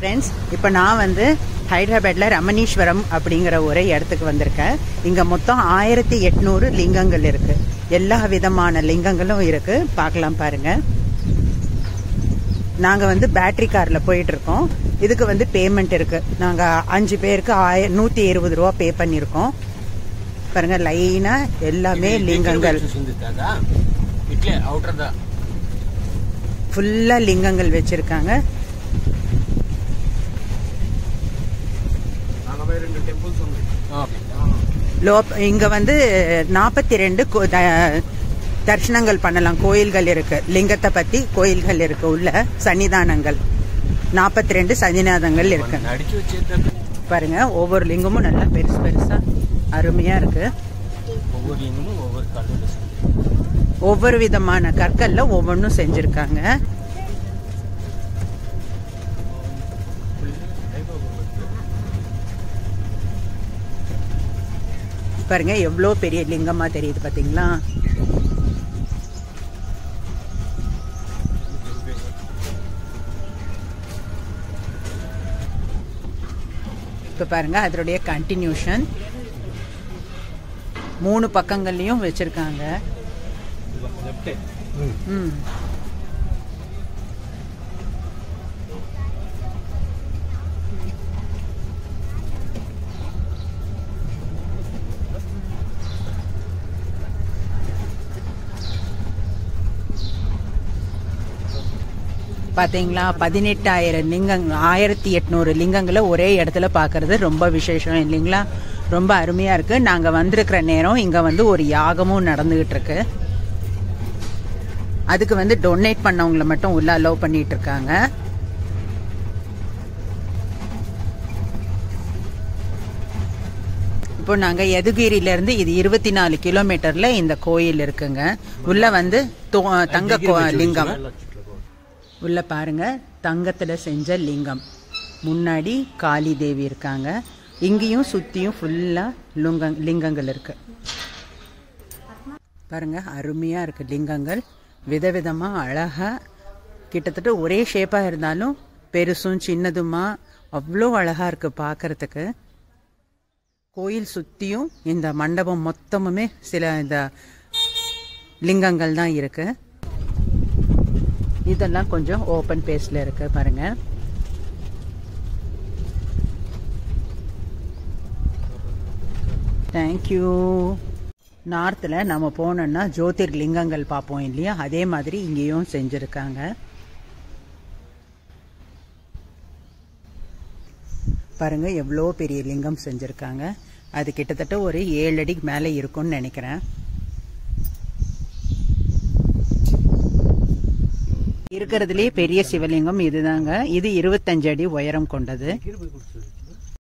friends இப்போ நான் வந்து ஹைதராபாத்தில் ரமணீஸ்வரம் அப்படிங்கிற ஒரு இடத்துக்கு வந்திருக்கேன் இங்கே மொத்தம் ஆயிரத்தி எட்நூறு லிங்கங்கள் இருக்கு எல்லா விதமான லிங்கங்களும் இருக்கு பார்க்கலாம் பாருங்க நாங்கள் வந்து பேட்டரி காரில் போயிட்டு இருக்கோம் இதுக்கு வந்து பேமெண்ட் இருக்கு நாங்கள் அஞ்சு பேருக்கு ஆய நூற்றி இருபது ரூபா பே பண்ணியிருக்கோம் பாருங்க லைனா எல்லாமே லிங்கங்கள் ಸಿಂಧಿದ್ದಾಗ ಇಟ್ಲೆ ಔಟ್ರದ ஃபுல்லாக லிங்கங்கள் வச்சிருக்காங்க నలభై రెండు టెంపుల్స్ ఉన్నాయి லோ இங்க வந்து நாற்பத்தி ரெண்டு தரிசனங்கள் பண்ணலாம் கோயில்கள் இருக்கு லிங்கத்தை பத்தி கோயில்கள் இருக்கு உள்ள சன்னிதானங்கள் நாற்பத்தி ரெண்டு சன்னிதானங்கள் இருக்கு నడిచి వచ్చేద్దాం பாருங்க ஒவ்வொரு லிங்கமும் நல்லா பெருசு பெருசா அருமையா இருக்கு ஒவ்வொரு லிங்கமும் ஒவ்வொரு கல்லூரி ஒவ்வொரு விதமான கற்கள்ல ஒவ்வொன்றும் செஞ்சிருக்காங்க பாருங்க எவ்வளோ பெரிய லிங்கமா தெரியுது பாத்தீங்களா இப்ப பாருங்க அதனுடைய கண்டினியூஷன் மூணு பக்கங்கள்லயும் வச்சிருக்காங்க ம் பாத்தீங்களா பதினெட்டாயிரம் லிங்கம் ஆயிரத்தி எட்நூறு லிங்கங்களை ஒரே இடத்துல பார்க்கறது ரொம்ப விசேஷம் இல்லைங்களா ரொம்ப அருமையா இருக்கு நாங்க வந்திருக்கிற நேரம் இங்க வந்து ஒரு யாகமும் நடந்துகிட்டு இருக்கு அதுக்கு வந்து டொனேட் பண்ணவங்கள மட்டும் உள்ள அலோவ் பண்ணிட்டு இருக்காங்க இப்போ நாங்க யதுகிரில இருந்து இது இருபத்தி நாலு கிலோமீட்டர்ல இந்த கோயில் இருக்குங்க உள்ள வந்து தோ- தங்க கோ- லிங்கம் உள்ள பாருங்க தங்கத்துல செஞ்ச லிங்கம் முன்னாடி காளி தேவி இருக்காங்க இங்கேயும் சுத்தியும் ஃபுல்லா லுங்க லிங்கங்கள் இருக்கு பாருங்க அருமையா இருக்கு லிங்கங்கள் விதவிதமா அழகா கிட்டத்தட்ட ஒரே ஷேப்பா இருந்தாலும் பெருசும் சின்னதுமா அவ்வளோ அழகா இருக்கு பார்க்கறதுக்கு கோயில் சுத்தியும் இந்த மண்டபம் மொத்தமுமே சில இந்த லிங்கங்கள் தான் இருக்கு இதெல்லாம் கொஞ்சம் ஓப்பன் பேஸ்ல இருக்கு பாருங்க தேங்க்யூ நார்த்தில் நம்ம போனோம்னா ஜோதிர் லிங்கங்கள் பார்ப்போம் இல்லையா அதே மாதிரி இங்கேயும் செஞ்சுருக்காங்க பாருங்க எவ்வளோ பெரிய லிங்கம் செஞ்சுருக்காங்க அது கிட்டத்தட்ட ஒரு ஏழு அடிக்கு மேலே இருக்கும்னு நினைக்கிறேன் இருக்கிறதுலே பெரிய சிவலிங்கம் இதுதாங்க இது இருபத்தஞ்சு அடி உயரம் கொண்டது